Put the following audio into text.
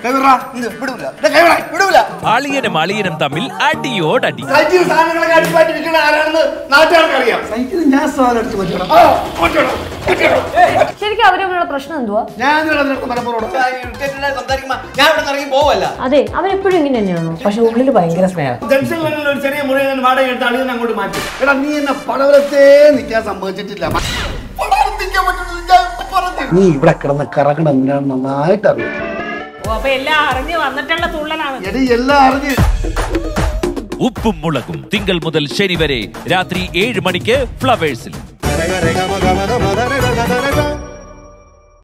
കൈവിടാ വിടൂല കൈവിടാ വിടൂല അളിയനും അളിയനും തമ്മിൽ അടിയോടടി സൈറ്റിൽ സാധനങ്ങളൊക്കെ അടിപ്പാറ്റി വിൽക്കുന്ന ആരാണെന്ന് നാട്ടുകാർക്ക് അറിയാം സൈറ്റിൽ ഞാൻ സാധനം എടുത്ത് പറ്റണം ആ പറ്റണം പറ്റണം ശരിക്കും അവര് തമ്മിലുള്ള പ്രശ്നം എന്തുവാ ഞാൻ ഇതിനകത്ത് മലപ്പുറം സംസാരിക്കുമ്പോ ഞാൻ ഇവിടെ ഇറങ്ങി പോവല്ല അതെ അവരെപ്പോഴും ഇങ്ങനെ തന്നെയാണോ പക്ഷെ ഉള്ളിൽ ഭയങ്കര സ്നേഹം ജംഗ്ഷനിലുള്ള ഒരു ചെറിയ മുറി ഞാൻ വാടക എടുത്ത് അളിയനെ അങ്ങോട്ട് മാറ്റി എടാ നീ എന്നെ പടവലത്തെ നിൽക്കാൻ സംഭവിച്ചിട്ടില്ല പടവലത്ത് നിൽക്കാൻ പറ്റുന്നില്ല, ഞാൻ പറഞ്ഞു. നീ ഇവിടെ കിടന്ന് കറങ്ങണം എന്തിനാണ് നന്നായിട്ട് അറിയാം ഓ അപ്പൊ എല്ലാം അറിഞ്ഞ് വന്നിട്ടുള്ള തുള്ളലാണ് എടി എല്ലാം അറിഞ്ഞ് ഉപ്പും മുളകും തിങ്കൾ മുതൽ ശനി വരെ രാത്രി ഏഴ് മണിക്ക് ഫ്ലവേഴ്സിൽ